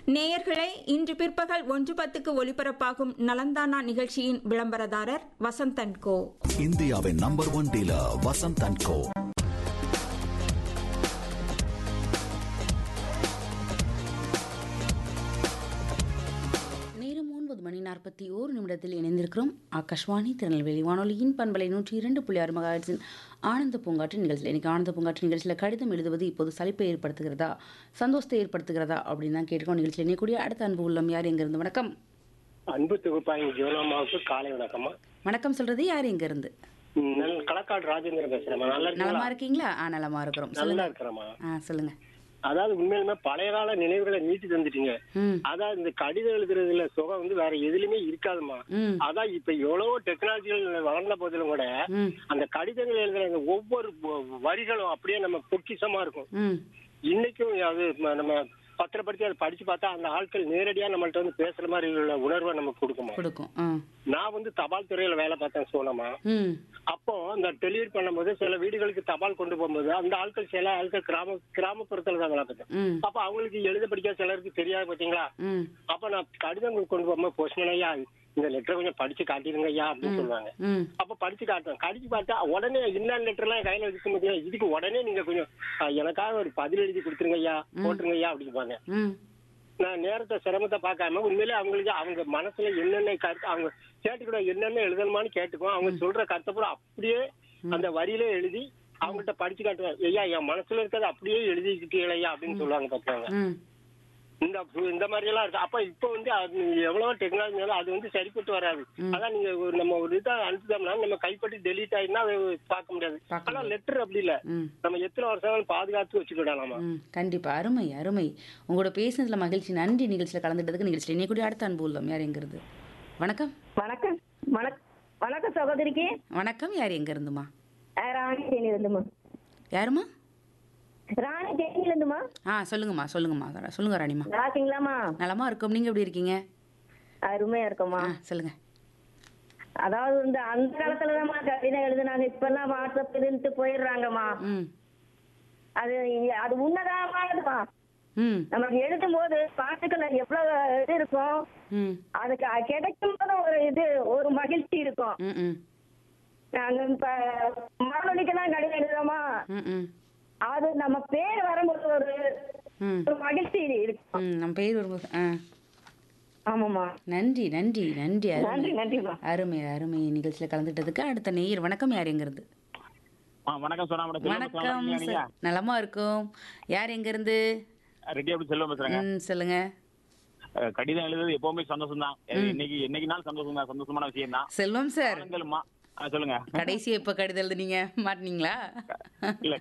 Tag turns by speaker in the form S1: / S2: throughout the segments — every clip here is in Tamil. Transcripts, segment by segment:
S1: நேயர்களே இன்று பிற்பகல் ஒன்று பத்துக்கு ஒலிபரப்பாகும் நலந்தானா நிகழ்ச்சியின் விளம்பரதாரர் வசந்தன் கோ
S2: இந்தியாவின் number one dealer Vasanth and co
S3: நேரம் ஒன்பது மணி நாற்பத்தி ஓரு நிமிடத்தில் இணைந்திருக்கிறோம் ஆகாஷ்வாணி திருநெல்வேலி வானொலியின் பண்பலை நூற்றி இரண்டு புள்ளி ஆறு மகாட்சின் ஆனந்த பூங்காற்று நிகழ்ச்சியில் இன்னைக்கு ஆனந்த பூங்காற்று நிகழ்ச்சியில் கடிதம் எழுதுவது இப்போது சலிப்பை ஏற்படுத்துகிறதா சந்தோஷத்தை ஏற்படுத்துகிறதா அப்படின்னு தான் கேட்டுக்கோம் நிகழ்ச்சியில் இணையக்கூடிய அடுத்த அன்பு உள்ளம் யார் எங்கிருந்து வணக்கம்
S4: அன்பு தொகுப்பாங்க ஜீவனாமாவுக்கு காலை வணக்கம்மா
S3: வணக்கம் சொல்றது யார் எங்கிருந்து
S4: ம், நல்ல களக்காடு ராஜேந்திரன் பேசுறேம்மா நல்லா
S3: நலமா
S4: இருக்கீங்களா
S3: இருக்கீங்களா ஆ நலமா இருக்கிறோம்
S4: நல்லா
S3: சொல்லுங்க
S4: இருக்கிறேம்மா
S3: ஆ சொல்லுங்க
S4: அதாவது உண்மையிலுமே பழைய கால நினைவுகளை மீட்டு தந்துட்டீங்க
S3: ம்
S4: அதாவது இந்த கடிதம் எழுதுறதுல சுகம் வந்து வேற எதுலயுமே இருக்காதுமா
S3: ம்
S4: அதான் இப்ப எவ்வளவோ டெக்னாலஜிகள் வளர்ந்த போதிலும் கூட
S3: ம்
S4: அந்த கடிதங்கள் எழுதுற அந்த ஒவ்வொரு வ- வரிகளும் அப்படியே நம்ம பொக்கிஷமா இருக்கும்
S3: ம்
S4: இன்னைக்கும் அது ம- நம்ம பத்திரப்படுத்தி அதை படிச்சு பார்த்தா அந்த ஆட்கள் நேரடியா நம்மள்ட்ட வந்து பேசுற மாதிரி உள்ள உணர்வை நமக்கு கொடுக்குமா
S3: கொடுக்கும் ஆ
S4: நான் வந்து தபால் துறையில வேலை பார்த்தேன் சோனமா
S3: ம்
S4: அப்போ அந்த டெலிவரி பண்ணும்போது சில வீடுகளுக்கு தபால் கொண்டு போகும்போது அந்த ஆட்கள் சில ஆட்கள் கிராம கிராமப்புறத்துல தான் வேலை பார்த்தேன்
S3: ம்
S4: அப்ப அவங்களுக்கு எழுத படிக்க சிலருக்கு தெரியாது பாத்தீங்களா
S3: ம்
S4: அப்ப நான் கடிதங்கள் கொண்டு போகும்போது போஸ்ட்மேன் ஐயா இந்த லெட்டரை கொஞ்சம் படிச்சு காட்டிடுங்க ஐயா அப்படின்னு சொல்லுவாங்க
S3: ம்
S4: அப்ப படிச்சு காட்டுவேன் படிச்சு பார்த்தா உடனே இன்னொரு லெட்டர் எல்லாம் கையில வச்சுக்க முடியாது இதுக்கு உடனே நீங்க கொஞ்சம் அஹ், எனக்காக ஒரு பதில் எழுதி கொடுத்துருங்க ஐயா போட்டுருங்க ஐயா அப்படின்னு பாங்க
S3: ம்
S4: நான் நேரத்தை சிரமத்தை பார்க்காம உண்மையிலே அவங்களுக்கு அவங்க மனசுல என்னென்ன கருத்து அவங்க கேட்டுக்கூட என்னென்ன எழுதணுமான்னு கேட்டுக்குவோம் அவங்க சொல்ற கருத்தை பூரா அப்படியே அந்த வரியில எழுதி அவங்கள்ட்ட படிச்சு காட்டுவேன் ஐயா என் மனசுல இருக்கிறது அப்படியே எழுதிக்கிட்டீங்களா ஐயா அப்படின்னு சொல்லுவாங்க பார்த்தாங்க
S3: ம்
S4: இந்த இந்த மாதிரி எல்லாம் இருக்கு அப்ப இப்ப வந்து அது எவ்வளவு டெக்னாலஜி அது வந்து சரிப்பட்டு வராது அதான் நீங்க ஒரு நம்ம ஒரு இதா அனுப்பிட்டோம்னா நம்ம கைப்பற்றி டெலீட் ஆயிடுனா அதை பார்க்க முடியாது
S3: பார்க்க
S4: ஆனா லெட்டர் அப்படி இல்ல
S3: ம்
S4: நம்ம எத்தனை வருஷம் பாதுகாத்து வச்சுக்கிடலாமா
S3: ம் கண்டிப்பா அருமை அருமை உங்களோட பேசுனதுல மகிழ்ச்சி நன்றி நிகழ்ச்சியில் கலந்துட்டதுக்கு நிகழ்ச்சியில் இணையக்கூடிய அடுத்த அன்பு உள்ளம் யார் எங்கிறது வணக்கம்
S5: வணக்கம் வணக் வணக்கம் சகோதரிக்கு
S3: வணக்கம் யார் எங்க இருந்துமா
S5: அஹ் ராணி தேனி இருந்துமா
S3: யாருமா
S5: ராணி தேனியில இருந்துமா
S3: ஆ சொல்லுங்கம்மா சொல்லுங்கம்மா சொல்லுங்க ராணிமா
S5: நல்லா இருக்கீங்களாம்மா
S3: நலமா இருக்கும் நீங்க எப்படி இருக்கீங்க
S5: அருமையா இருக்கோம்மா
S3: ஆ சொல்லுங்க
S5: அதாவது இந்த அந்த காலத்துலதாம்மா கவிதை எழுதுனாங்க இப்ப எல்லாம் வாட்ஸ்அப் இதுன்ட்டு போயிடுறாங்கம்மா
S3: ம்
S5: அது அது உன்னதமானதுமா
S3: ம்
S5: நமக்கு எழுதும் போது பாட்டுக்கள் எவ்வளவு இது இருக்கும்
S3: ம்
S5: அதுக்கு அ- கிடைக்கும் போது ஒரு இது ஒரு மகிழ்ச்சி இருக்கும்
S3: ம் ம்
S5: நாங்க இப்ப மாணவனுக்கு தான் கடிதம் எழுதுறோமா
S3: ம் ம்
S5: அது நம்ம பேர் வரும்போது ஒரு
S3: ம்
S5: ஒரு மகிழ்ச்சி இருக்கும்
S3: ம் நம்ம பேர் வரும்போது ஆ
S5: ஆமாம்மா
S3: நன்றி நன்றி நன்றி அருமை
S5: நன்றி நன்றிம்மா
S3: அருமை அருமை நிகழ்ச்சியில் கலந்துட்டதுக்கு அடுத்த நேயர் வணக்கம் யார் எங்கிறது
S6: ஆ, வணக்கம் சொன்னா மேடம் செல்வம் பேசுறேன்.
S3: வணக்கம்
S6: நல்லா இருக்கீங்களா
S3: சார் நலமா இருக்கும் யார் எங்க இருந்து
S6: நீங்க? ரெட்டி அப்படி செல்வம் பேசுறேங்க
S3: ம் சொல்லுங்க
S6: அஹ், கடிதம் எழுதுறது எப்பவுமே சந்தோஷம் தான் இன்னைக்கு என்னைக்கு நாள் சந்தோஷம் தான் சந்தோஷமான விஷயம் தான்
S3: செல்வம் சார்
S6: ஆண்களுமா ஆ, சொல்லுங்க
S3: கடைசி எப்ப கடிதம் எழுதுனீங்க மாட்டினீங்களா
S6: இல்ல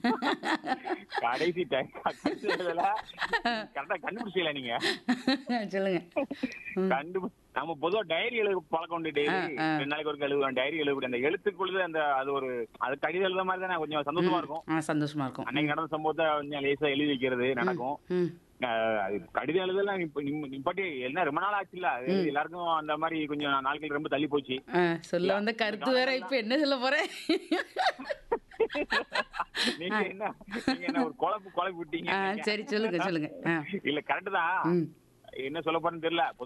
S6: கடைசி time கடைசி எழுதல கரெக்டா கண்டுபிடிச்சல நீங்க
S3: சொல்லுங்க
S6: கண்டு நம்ம பொதுவா டைரி எழுத பழக்கம் உண்டு டெய்லி
S3: ஆ, ஆ.
S6: ரெண்டு நாளைக்கு ஒரு எழுதுவேன் டைரி எழுதுவேன் அந்த எழுத்துக்குள்ளது அந்த அது ஒரு அது கடிதம் எழுத மாதிரி தானே கொஞ்சம் சந்தோஷமா இருக்கும்
S3: ஆ சந்தோஷமா இருக்கும்
S6: அன்னைக்கு நடந்த சம்பவத்தை கொஞ்சம் லேசா எழுதி வைக்கிறது நடக்கும்
S3: ம்
S6: அஹ் அது கடிதம் எழுதலாம் இப்ப நிம்- நிப்பாட்டி என்ன ரொம்ப நாள் ஆச்சுல்ல அது எல்லாருக்கும் அந்த மாதிரி கொஞ்சம் நாட்கள் ரொம்ப தள்ளி போச்சு
S3: ஆ, சொல்ல வந்த கருத்து வேற இப்ப என்ன சொல்ல போறேன்
S6: நீங்க என்ன நீங்க என்ன ஒரு குழப்பு குழப்பி விட்டீங்க
S3: ஆ, சரி சொல்லுங்க சொல்லுங்க ஆ.
S6: இல்ல கரெக்ட் தான்
S3: ம்
S6: என்ன சொல்ல போறேன்னு தெரியல